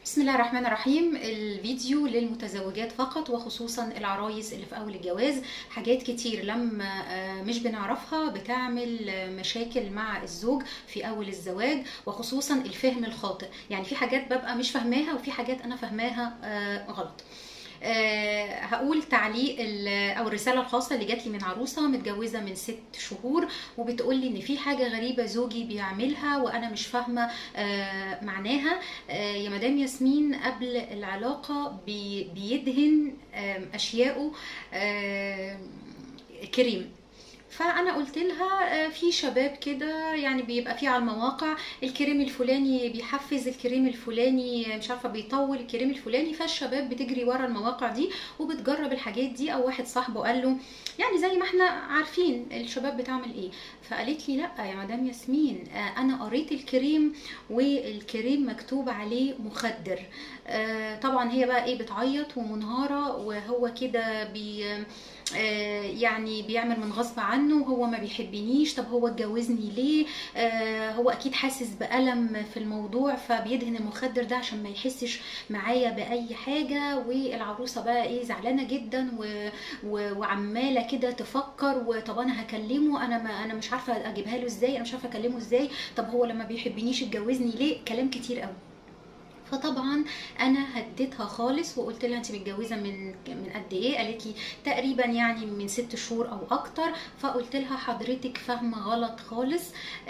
بسم الله الرحمن الرحيم الفيديو للمتزوجات فقط وخصوصا العرايس اللي في اول الجواز حاجات كتير لما آه، مش بنعرفها بتعمل آه، مشاكل مع الزوج في اول الزواج وخصوصا الفهم الخاطئ يعني في حاجات ببقى مش فاهماها وفي حاجات انا فاهماها آه، غلط آه، هقول تعليق ال- او الرساله الخاصه اللي جات لي من عروسه متجوزه من ست شهور وبتقول لي ان في حاجه غريبه زوجي بيعملها وانا مش فاهمه آه، معناها آه، يا مدام ياسمين قبل العلاقه بي- بيدهن آم، اشياءه آم، كريم فانا قلت لها آه، في شباب كده يعني بيبقى في على المواقع الكريم الفلاني بيحفز الكريم الفلاني مش عارفه بيطول الكريم الفلاني فالشباب بتجري ورا المواقع دي وبتجرب الحاجات دي او واحد صاحبه قال له يعني زي ما احنا عارفين الشباب بتعمل ايه فقالت لي لا يا مدام ياسمين آه، انا قريت الكريم والكريم مكتوب عليه مخدر آه، طبعا هي بقى ايه بتعيط ومنهاره وهو كده بي آه، يعني بيعمل من غصب عنه هو ما بيحبنيش طب هو اتجوزني ليه آه، هو اكيد حاسس بألم في الموضوع فبيدهن المخدر ده عشان ما يحسش معايا بأي حاجة والعروسة بقى ايه زعلانة جدا و... و... وعمالة كده تفكر وطب انا هكلمه انا ما انا مش عارفة اجيبها له ازاي انا مش عارفة اكلمه ازاي طب هو لما بيحبنيش اتجوزني ليه كلام كتير قوي فطبعا انا هديتها خالص وقلت لها انت متجوزه من من قد ايه قالت لي تقريبا يعني من ست شهور او اكتر فقلت لها حضرتك فاهمه غلط خالص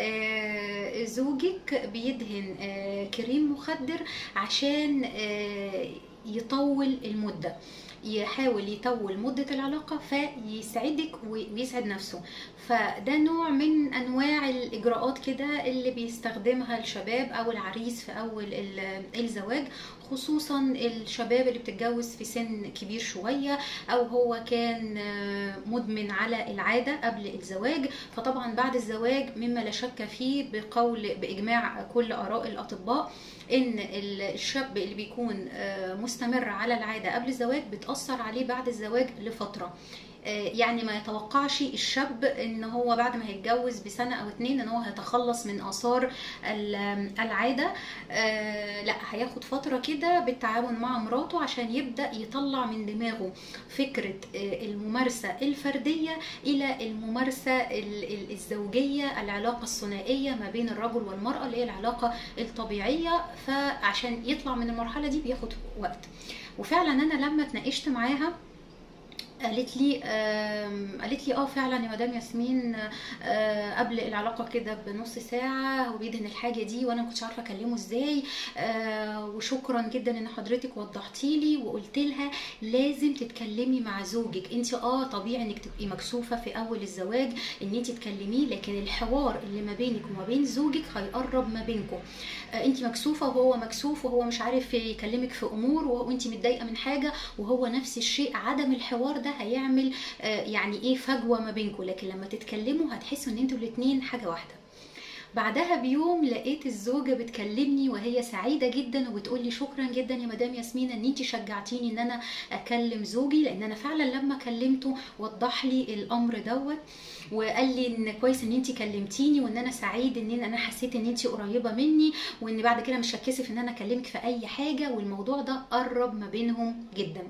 آه زوجك بيدهن آه كريم مخدر عشان آه يطول المده يحاول يطول مدة العلاقة فيسعدك ويسعد نفسه فده نوع من أنواع الإجراءات كده اللي بيستخدمها الشباب أو العريس في أول ال- الزواج خصوصا الشباب اللي بتتجوز في سن كبير شوية أو هو كان آه، مدمن على العادة قبل الزواج فطبعا بعد الزواج مما لا شك فيه بقول بإجماع كل آراء الأطباء ان ال- الشاب اللي بيكون آه، مستمر على العاده قبل الزواج بتاثر عليه بعد الزواج لفتره آه، يعني ما يتوقعش الشاب ان هو بعد ما هيتجوز بسنه او اتنين ان هو هيتخلص من اثار ال- العاده آه، لا هياخد فتره كده بالتعاون مع مراته عشان يبدا يطلع من دماغه فكره آه، الممارسه الفرديه الى الممارسه ال- ال- الزوجيه العلاقه الثنائيه ما بين الرجل والمراه اللي هي العلاقه الطبيعيه فعشان يطلع من المرحله دي بياخد وقت وفعلا انا لما اتناقشت معاها قالت لي آم، قالت لي اه فعلا يا مدام ياسمين آه، قبل العلاقه كده بنص ساعه هو بيدهن الحاجه دي وانا ما كنتش عارفه اكلمه ازاي آه، وشكرا جدا ان حضرتك وضحتي لي وقلت لها لازم تتكلمي مع زوجك انت اه طبيعي انك تبقي مكسوفه في اول الزواج ان انت تكلميه لكن الحوار اللي ما بينك وما بين زوجك هيقرب ما بينكم آه، انت مكسوفه وهو مكسوف وهو مش عارف يكلمك في امور وانت متضايقه من حاجه وهو نفس الشيء عدم الحوار ده هيعمل آه، يعني ايه فجوه ما بينكم لكن لما تتكلموا هتحسوا ان انتوا الاتنين حاجه واحده بعدها بيوم لقيت الزوجه بتكلمني وهي سعيده جدا وبتقول لي شكرا جدا يا مدام ياسمين ان انت شجعتيني ان انا اكلم زوجي لان انا فعلا لما كلمته وضح لي الامر دوت وقال لي ان كويس ان انت كلمتيني وان انا سعيد ان انا حسيت ان انت قريبه مني وان بعد كده مش هتكسف ان انا اكلمك في اي حاجه والموضوع ده قرب ما بينهم جدا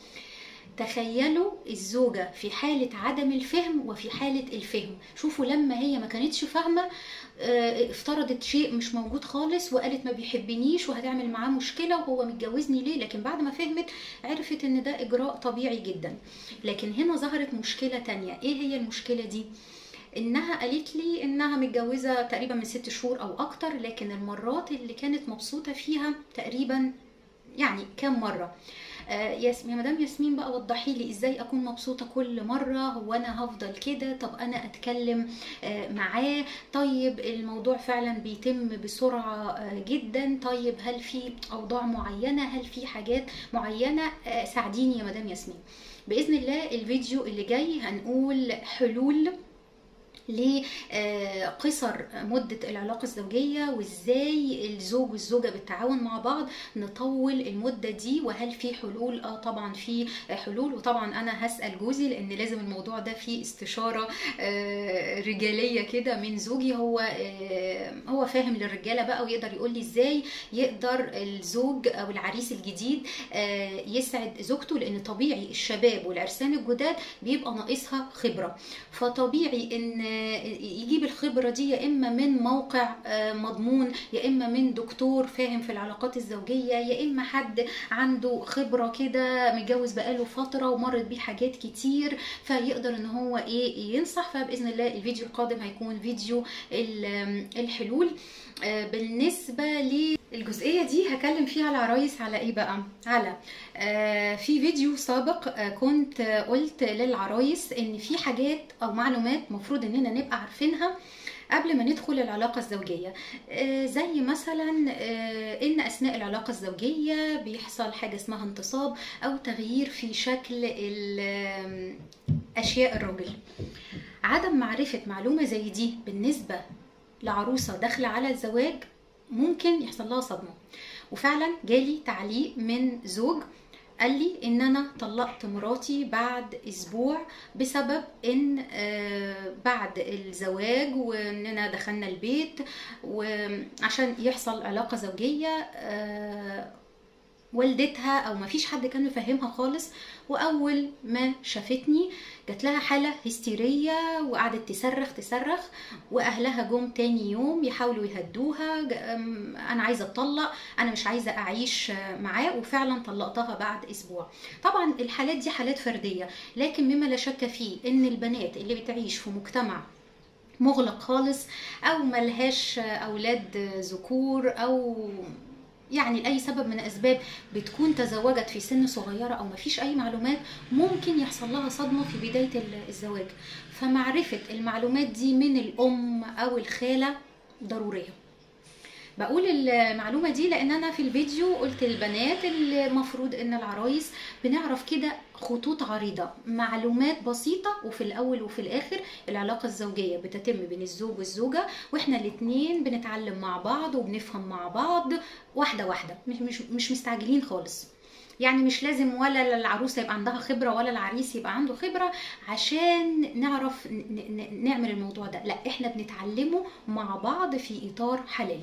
تخيلوا الزوجة في حالة عدم الفهم وفي حالة الفهم شوفوا لما هي ما كانتش فاهمة آه، افترضت شيء مش موجود خالص وقالت ما بيحبنيش وهتعمل معاه مشكلة وهو متجوزني ليه لكن بعد ما فهمت عرفت ان ده اجراء طبيعي جدا لكن هنا ظهرت مشكلة تانية ايه هي المشكلة دي انها قالت لي انها متجوزة تقريبا من ست شهور او اكتر لكن المرات اللي كانت مبسوطة فيها تقريبا يعني كام مرة آه، ياس يا مدام ياسمين بقى وضحي لي ازاي اكون مبسوطه كل مره هو انا هفضل كده طب انا اتكلم آه، معاه طيب الموضوع فعلا بيتم بسرعه آه، جدا طيب هل في اوضاع معينه هل في حاجات معينه آه، ساعديني يا مدام ياسمين باذن الله الفيديو اللي جاي هنقول حلول لقصر مدة العلاقة الزوجية وازاي الزوج والزوجة بالتعاون مع بعض نطول المدة دي وهل في حلول اه طبعا في حلول وطبعا انا هسأل جوزي لان لازم الموضوع ده فيه استشارة آه، رجالية كده من زوجي هو آه، هو فاهم للرجالة بقى ويقدر يقول لي ازاي يقدر الزوج او العريس الجديد آه، يسعد زوجته لان طبيعي الشباب والعرسان الجداد بيبقى ناقصها خبرة فطبيعي ان يجيب الخبرة دي يا إما من موقع آه، مضمون يا إما من دكتور فاهم في العلاقات الزوجية يا إما حد عنده خبرة كده متجوز بقاله فترة ومرت بيه حاجات كتير فيقدر إن هو إيه ينصح فبإذن الله الفيديو القادم هيكون فيديو ال- الحلول آه، بالنسبة للجزئية دي هكلم فيها العرايس على ايه بقى على آه، في فيديو سابق آه، كنت آه، قلت للعرايس ان في حاجات او معلومات مفروض اننا نبقى عارفينها قبل ما ندخل العلاقة الزوجية آه، زي مثلا آه، ان اثناء العلاقة الزوجية بيحصل حاجة اسمها انتصاب او تغيير في شكل ال- آم، اشياء الراجل عدم معرفة معلومة زي دي بالنسبة لعروسة داخلة على الزواج ممكن يحصل لها صدمة وفعلا جالي تعليق من زوج قال لي ان انا طلقت مراتي بعد اسبوع بسبب ان آه، بعد الزواج واننا دخلنا البيت وعشان يحصل علاقة زوجية آه، والدتها او ما فيش حد كان مفهمها خالص واول ما شافتني جات لها حاله هستيريه وقعدت تصرخ تصرخ واهلها جم تاني يوم يحاولوا يهدوها ج- أم، انا عايزه اتطلق انا مش عايزه اعيش معاه وفعلا طلقتها بعد اسبوع طبعا الحالات دي حالات فرديه لكن مما لا شك فيه ان البنات اللي بتعيش في مجتمع مغلق خالص او ملهاش اولاد ذكور او يعني لاي سبب من الاسباب بتكون تزوجت في سن صغيره او مفيش اي معلومات ممكن يحصل لها صدمه في بدايه ال- الزواج فمعرفه المعلومات دي من الام او الخاله ضروريه بقول المعلومه دي لان انا في الفيديو قلت للبنات اللي المفروض ان العرايس بنعرف كده خطوط عريضه معلومات بسيطه وفي الاول وفي الاخر العلاقه الزوجيه بتتم بين الزوج والزوجه واحنا الاتنين بنتعلم مع بعض وبنفهم مع بعض واحده واحده مش مش مش مستعجلين خالص يعني مش لازم ولا العروسه يبقى عندها خبره ولا العريس يبقى عنده خبره عشان نعرف ن- ن- نعمل الموضوع ده لا احنا بنتعلمه مع بعض في اطار حلال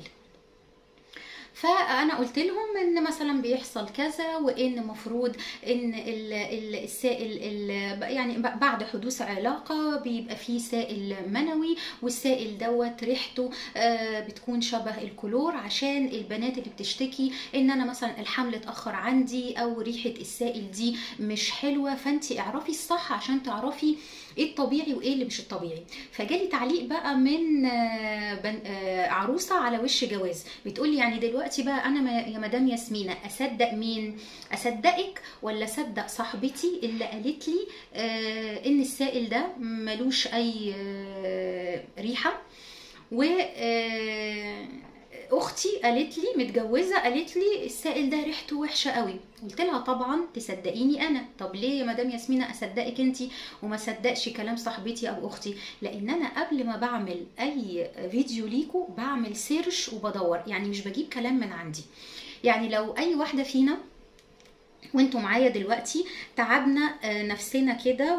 فانا قلت لهم ان مثلا بيحصل كذا وان مفروض ان ال- ال- السائل ال- يعني ب- بعد حدوث علاقه بيبقى فيه سائل منوي والسائل دوت ريحته آه، بتكون شبه الكلور عشان البنات اللي بتشتكي ان انا مثلا الحمل اتاخر عندي او ريحه السائل دي مش حلوه فانت اعرفي الصح عشان تعرفي ايه الطبيعي وايه اللي مش الطبيعي فجالي تعليق بقى من آه، بن- آه، عروسه على وش جواز بتقولي يعني دلوقتي بقى انا ما- يا مدام ياسمينه اصدق مين اصدقك ولا اصدق صاحبتي اللي قالت لي آه، ان السائل ده ملوش اي آه، ريحه و آه، اختي قالت لي متجوزه قالت لي السائل ده ريحته وحشه قوي قلت لها طبعا تصدقيني انا طب ليه يا مدام ياسمينه اصدقك انت وما صدقش كلام صاحبتي او اختي لان انا قبل ما بعمل اي فيديو ليكو بعمل سيرش وبدور يعني مش بجيب كلام من عندي يعني لو اي واحده فينا وانتوا معايا دلوقتي تعبنا آه، نفسنا كده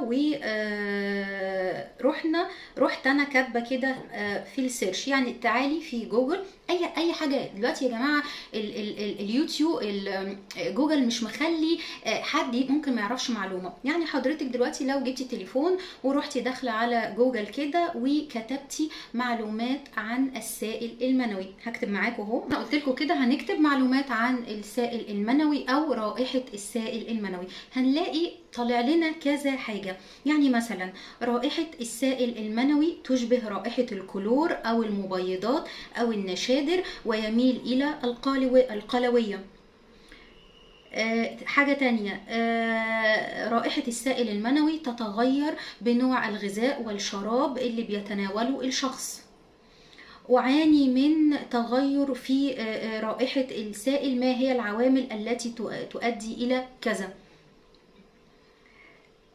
ورحنا رحت انا كاتبه كده آه، في السيرش يعني تعالي في جوجل اي اي حاجه دلوقتي يا جماعه ال ال ال اليوتيوب ال- جوجل مش مخلي آه، حد ممكن ما يعرفش معلومه يعني حضرتك دلوقتي لو جبتي التليفون ورحتي داخله على جوجل كده وكتبتي معلومات عن السائل المنوي هكتب معاكم اهو انا قلت لكم كده هنكتب معلومات عن السائل المنوي او رائحه السائل المنوي هنلاقي طالع لنا كذا حاجه يعني مثلا رائحه السائل المنوي تشبه رائحه الكلور او المبيضات او النشادر ويميل الى القلوي القلويه آه، حاجة تانية آه، رائحة السائل المنوي تتغير بنوع الغذاء والشراب اللي بيتناوله الشخص أعاني من تغير في آه، آه، رائحة السائل ما هي العوامل التي تؤ- تؤدي إلى كذا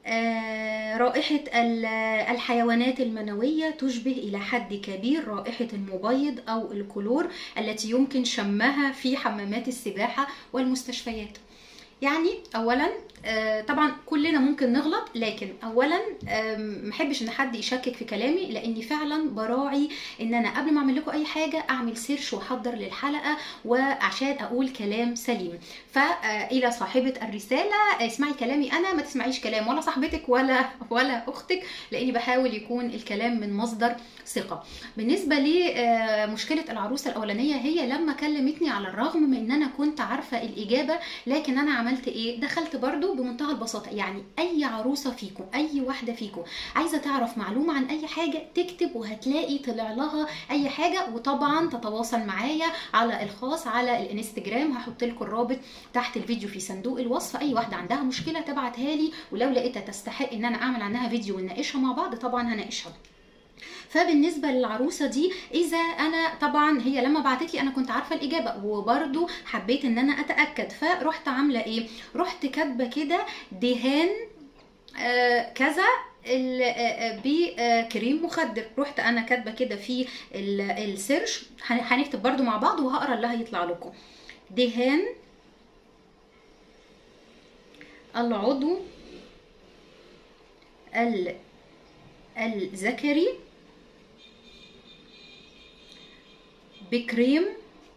آه، رائحة ال- الحيوانات المنوية تشبه إلى حد كبير رائحة المبيض أو الكلور التي يمكن شمها في حمامات السباحة والمستشفيات يعني اولا آه، طبعا كلنا ممكن نغلط لكن اولا آم، محبش ان حد يشكك في كلامي لاني فعلا براعي ان انا قبل ما اعمل لكم اي حاجه اعمل سيرش واحضر للحلقه وعشان اقول كلام سليم فالى صاحبه الرساله اسمعي كلامي انا ما تسمعيش كلام ولا صاحبتك ولا ولا اختك لاني بحاول يكون الكلام من مصدر ثقه بالنسبه لمشكله العروسه الاولانيه هي لما كلمتني على الرغم من ان انا كنت عارفه الاجابه لكن انا عملت ايه دخلت برضو بمنتهى البساطه يعني اي عروسه فيكم اي واحده فيكم عايزه تعرف معلومه عن اي حاجه تكتب وهتلاقي طلع لها اي حاجه وطبعا تتواصل معايا على الخاص على الانستجرام هحط لكم الرابط تحت الفيديو في صندوق الوصف اي واحده عندها مشكله تبعتها لي ولو لقيتها تستحق ان انا اعمل عنها فيديو ونناقشها مع بعض طبعا هناقشها فبالنسبه للعروسه دي اذا انا طبعا هي لما بعتت لي انا كنت عارفه الاجابه وبرده حبيت ان انا اتاكد فرحت عامله ايه رحت كاتبه كده دهان آه كذا ال- آه، آه، بكريم مخدر رحت انا كاتبه كده في ال- السيرش هن- هنكتب برضو مع بعض وهقرا اللي هيطلع لكم دهان العضو ال- الذكري بكريم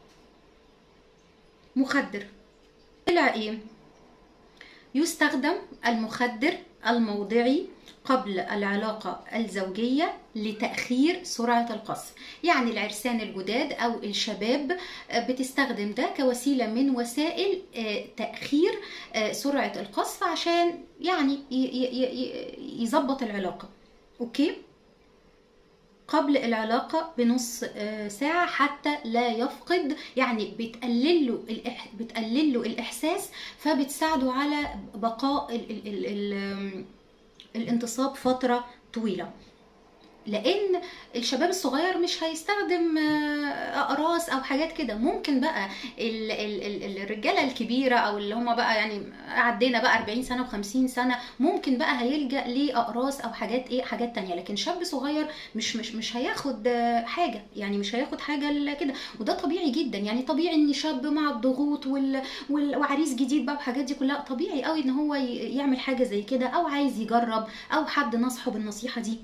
مخدر طلع ايه يستخدم المخدر الموضعي قبل العلاقة الزوجية لتأخير سرعة القصف يعني العرسان الجداد أو الشباب آه، بتستخدم ده كوسيلة من وسائل آه، تأخير آه، سرعة القصف عشان يعني ي- ي- ي- يظبط العلاقة أوكي قبل العلاقة بنص آه، ساعة حتى لا يفقد يعني بتقلل له الإح... بتقلل له الإحساس فبتساعده على بقاء ال... ال... ال... ال... الانتصاب فترة طويلة لان الشباب الصغير مش هيستخدم آه، اقراص او حاجات كده ممكن بقى ال ال ال الرجاله الكبيره او اللي هم بقى يعني عدينا بقى 40 سنه و50 سنه ممكن بقى هيلجا لاقراص او حاجات ايه حاجات تانية لكن شاب صغير مش مش مش هياخد آه، حاجه يعني مش هياخد حاجه ل- كده وده طبيعي جدا يعني طبيعي ان شاب مع الضغوط وال وال- وعريس جديد بقى والحاجات دي كلها طبيعي قوي ان هو ي- يعمل حاجه زي كده او عايز يجرب او حد نصحه بالنصيحه دي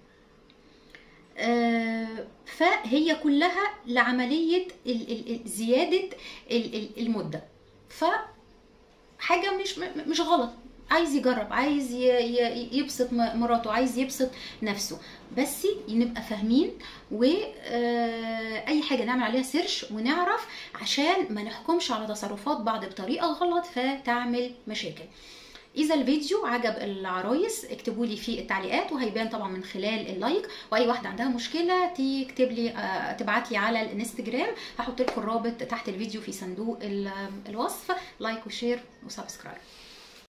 آه، فهي كلها لعملية ال- ال- ال- زيادة ال- ال- المدة فحاجة مش م- مش غلط عايز يجرب عايز ي- ي- يبسط م- مراته عايز يبسط نفسه بس نبقى فاهمين واي حاجه نعمل عليها سيرش ونعرف عشان ما نحكمش على تصرفات بعض بطريقه غلط فتعمل مشاكل اذا الفيديو عجب العرايس اكتبوا لي في التعليقات وهيبان طبعا من خلال اللايك واي واحده عندها مشكله تكتب لي آه، تبعت لي على الانستجرام هحط لكم الرابط تحت الفيديو في صندوق ال- الوصف لايك وشير وسبسكرايب